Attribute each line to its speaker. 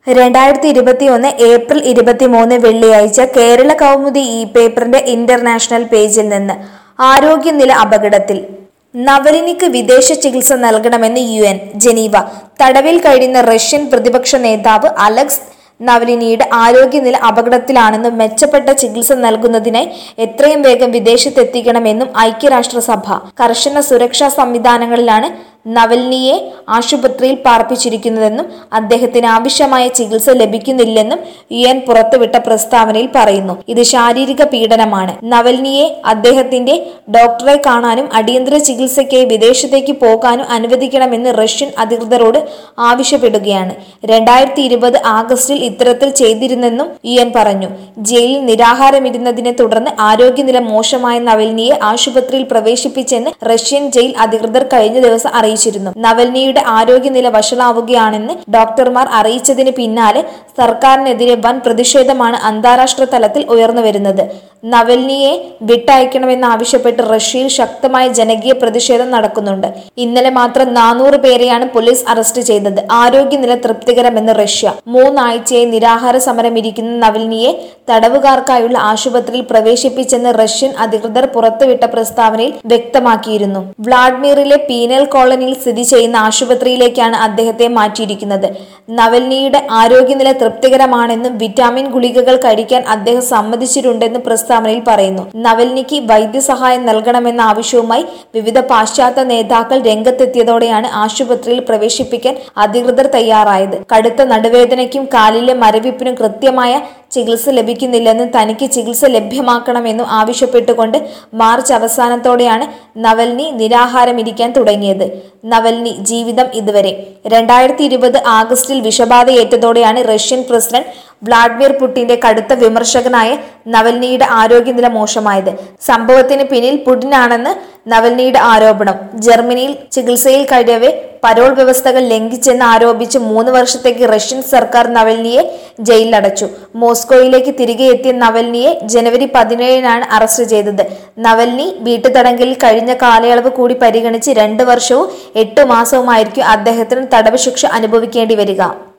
Speaker 1: രണ്ടായിരത്തി ഇരുപത്തിയൊന്ന് ഏപ്രിൽ ഇരുപത്തിമൂന്ന് വെള്ളിയാഴ്ച കേരള കൗമുദി ഇ പേപ്പറിന്റെ ഇന്റർനാഷണൽ പേജിൽ നിന്ന് ആരോഗ്യനില അപകടത്തിൽ നവലിനിക്ക് വിദേശ ചികിത്സ നൽകണമെന്ന് യു എൻ ജനീവ തടവിൽ കഴിയുന്ന റഷ്യൻ പ്രതിപക്ഷ നേതാവ് അലക്സ് നവലിനിയുടെ ആരോഗ്യനില അപകടത്തിലാണെന്നും മെച്ചപ്പെട്ട ചികിത്സ നൽകുന്നതിനായി എത്രയും വേഗം വിദേശത്തെത്തിക്കണമെന്നും ഐക്യരാഷ്ട്രസഭ കർശന സുരക്ഷാ സംവിധാനങ്ങളിലാണ് നവൽനിയെ ആശുപത്രിയിൽ പാർപ്പിച്ചിരിക്കുന്നതെന്നും അദ്ദേഹത്തിന് ആവശ്യമായ ചികിത്സ ലഭിക്കുന്നില്ലെന്നും യു എൻ പുറത്തുവിട്ട പ്രസ്താവനയിൽ പറയുന്നു ഇത് ശാരീരിക പീഡനമാണ് നവൽനിയെ അദ്ദേഹത്തിന്റെ ഡോക്ടറെ കാണാനും അടിയന്തര ചികിത്സയ്ക്കായി വിദേശത്തേക്ക് പോകാനും അനുവദിക്കണമെന്ന് റഷ്യൻ അധികൃതരോട് ആവശ്യപ്പെടുകയാണ് രണ്ടായിരത്തി ഇരുപത് ആഗസ്റ്റിൽ ഇത്തരത്തിൽ ചെയ്തിരുന്നെന്നും യു എൻ പറഞ്ഞു ജയിലിൽ നിരാഹാരമിരുന്നതിനെ തുടർന്ന് ആരോഗ്യനില മോശമായ നവൽനിയെ ആശുപത്രിയിൽ പ്രവേശിപ്പിച്ചെന്ന് റഷ്യൻ ജയിൽ അധികൃതർ കഴിഞ്ഞ ദിവസം അറിയിച്ചിരുന്നു നവൽനിയുടെ ആരോഗ്യനില വഷളാവുകയാണെന്ന് ഡോക്ടർമാർ അറിയിച്ചതിന് പിന്നാലെ സർക്കാരിനെതിരെ വൻ പ്രതിഷേധമാണ് അന്താരാഷ്ട്ര തലത്തിൽ ഉയർന്നു വരുന്നത് നവൽനിയെ വിട്ടയക്കണമെന്നാവശ്യപ്പെട്ട് റഷ്യയിൽ ശക്തമായ ജനകീയ പ്രതിഷേധം നടക്കുന്നുണ്ട് ഇന്നലെ മാത്രം നാനൂറ് പേരെയാണ് പോലീസ് അറസ്റ്റ് ചെയ്തത് ആരോഗ്യനില തൃപ്തികരമെന്ന് റഷ്യ മൂന്നാഴ്ചയായി നിരാഹാര സമരം ഇരിക്കുന്ന നവൽനിയെ തടവുകാർക്കായുള്ള ആശുപത്രിയിൽ പ്രവേശിപ്പിച്ചെന്ന് റഷ്യൻ അധികൃതർ പുറത്തുവിട്ട പ്രസ്താവനയിൽ വ്യക്തമാക്കിയിരുന്നു വ്ളാഡിമിറിലെ പീനൽ കോളനിയിൽ സ്ഥിതി ചെയ്യുന്ന ആശുപത്രിയിലേക്കാണ് അദ്ദേഹത്തെ മാറ്റിയിരിക്കുന്നത് നവൽനിയുടെ ആരോഗ്യനില തൃപ്തികരമാണെന്നും വിറ്റാമിൻ ഗുളികകൾ കഴിക്കാൻ അദ്ദേഹം സമ്മതിച്ചിട്ടുണ്ടെന്നും പ്രസ്താവനയിൽ പറയുന്നു നവൽനിക്ക് വൈദ്യസഹായം നൽകണമെന്ന ആവശ്യവുമായി വിവിധ പാശ്ചാത്യ നേതാക്കൾ രംഗത്തെത്തിയതോടെയാണ് ആശുപത്രിയിൽ പ്രവേശിപ്പിക്കാൻ അധികൃതർ തയ്യാറായത് കടുത്ത നടുവേദനയ്ക്കും കാലിലെ മരവിപ്പിനും കൃത്യമായ ചികിത്സ ലഭിക്കുന്നില്ലെന്നും തനിക്ക് ചികിത്സ ലഭ്യമാക്കണമെന്നും ആവശ്യപ്പെട്ടുകൊണ്ട് മാർച്ച് അവസാനത്തോടെയാണ് നവൽനി നിരാഹാരമിരിക്കാൻ തുടങ്ങിയത് നവൽനി ജീവിതം ഇതുവരെ രണ്ടായിരത്തി ഇരുപത് ആഗസ്റ്റിൽ വിഷബാധയേറ്റതോടെയാണ് റഷ്യൻ പ്രസിഡന്റ് വ്ളാഡിമിർ പുടിന്റെ കടുത്ത വിമർശകനായ നവൽനിയുടെ ആരോഗ്യനില മോശമായത് സംഭവത്തിന് പിന്നിൽ പുടിനാണെന്ന് നവൽനിയുടെ ആരോപണം ജർമ്മനിയിൽ ചികിത്സയിൽ കഴിയവെ പരോൾ വ്യവസ്ഥകൾ ലംഘിച്ചെന്ന് ആരോപിച്ച് മൂന്ന് വർഷത്തേക്ക് റഷ്യൻ സർക്കാർ നവൽനിയെ ജയിലിലടച്ചു മോസ്കോയിലേക്ക് തിരികെ എത്തിയ നവൽനിയെ ജനുവരി പതിനേഴിനാണ് അറസ്റ്റ് ചെയ്തത് നവൽനി വീട്ടുതടങ്കലിൽ കഴിഞ്ഞ കാലയളവ് കൂടി പരിഗണിച്ച് രണ്ട് വർഷവും എട്ട് മാസവുമായിരിക്കും അദ്ദേഹത്തിന് തടവ് ശിക്ഷ അനുഭവിക്കേണ്ടി വരിക